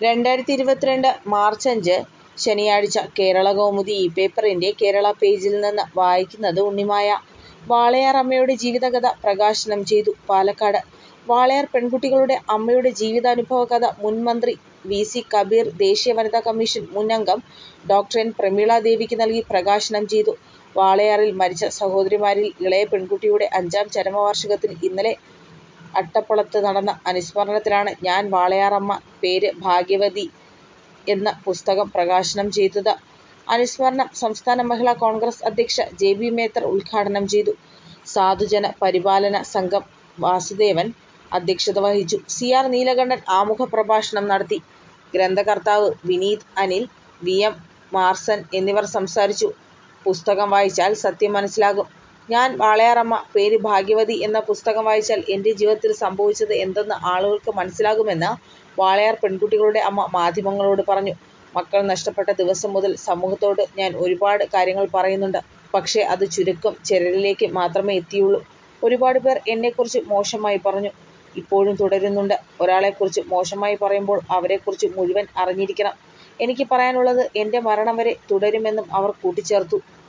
രണ്ടായിരത്തി ഇരുപത്തിരണ്ട് മാർച്ച് അഞ്ച് ശനിയാഴ്ച കേരളകൗമുദി ഈ പേപ്പറിൻ്റെ കേരള പേജിൽ നിന്ന് വായിക്കുന്നത് ഉണ്ണിമായ. വാളയാർ അമ്മയുടെ ജീവിതകഥ പ്രകാശനം ചെയ്തു പാലക്കാട്. വാളയാർ പെൺകുട്ടികളുടെ അമ്മയുടെ ജീവിതാനുഭവ കഥ മുൻ മന്ത്രി വി. സി. കബീർ ദേശീയ വനിതാ കമ്മീഷൻ മുൻ അംഗം ഡോ. എൻ. പ്രമീള ദേവിക്ക് നൽകി പ്രകാശനം ചെയ്തു. വാളയാറിൽ മരിച്ച സഹോദരിമാരിൽ ഇളയ പെൺകുട്ടിയുടെ അഞ്ചാം ചരമവാർഷികത്തിൽ ഇന്നലെ അട്ടപ്പളത്ത് നടന്ന അനുസ്മരണത്തിലാണ് ഞാൻ വാളയാറമ്മ പേര് ഭാഗ്യവതി എന്ന പുസ്തകം പ്രകാശനം ചെയ്തത്. അനുസ്മരണം സംസ്ഥാന മഹിളാ കോൺഗ്രസ് അധ്യക്ഷ ജെ. ബി. മേത്തർ ഉദ്ഘാടനം ചെയ്തു. സാധുജന പരിപാലന സംഘം വാസുദേവൻ അധ്യക്ഷത വഹിച്ചു. സി. ആർ. നീലകണ്ഠൻ ആമുഖ പ്രഭാഷണം നടത്തി. ഗ്രന്ഥകർത്താവ് വിനീത് അനിൽ, വി. എം. മാർസൻ എന്നിവർ സംസാരിച്ചു. പുസ്തകം വായിച്ചാൽ സത്യം മനസ്സിലാകും ഞാൻ വാളയാറമ്മ പേര് ഭാഗ്യവതി എന്ന പുസ്തകം വായിച്ചാൽ എൻ്റെ ജീവിതത്തിൽ സംഭവിച്ചത് എന്തെന്ന് ആളുകൾക്ക് മനസ്സിലാകുമെന്ന് വാളയാർ പെൺകുട്ടികളുടെ അമ്മ മാധ്യമങ്ങളോട് പറഞ്ഞു. മക്കൾ നഷ്ടപ്പെട്ട ദിവസം മുതൽ സമൂഹത്തോട് ഞാൻ ഒരുപാട് കാര്യങ്ങൾ പറയുന്നുണ്ട്. പക്ഷേ അത് ചുരുക്കം ചിലരിലേക്ക് മാത്രമേ എത്തിയുള്ളൂ. ഒരുപാട് പേർ എന്നെക്കുറിച്ച് മോശമായി പറഞ്ഞു. ഇപ്പോഴും തുടരുന്നുണ്ട്. ഒരാളെക്കുറിച്ച് മോശമായി പറയുമ്പോൾ അവരെക്കുറിച്ച് മുഴുവൻ അറിഞ്ഞിരിക്കണം. എനിക്ക് പറയാനുള്ളത് എൻ്റെ മരണം വരെ തുടരുമെന്നും അവർ കൂട്ടിച്ചേർത്തു.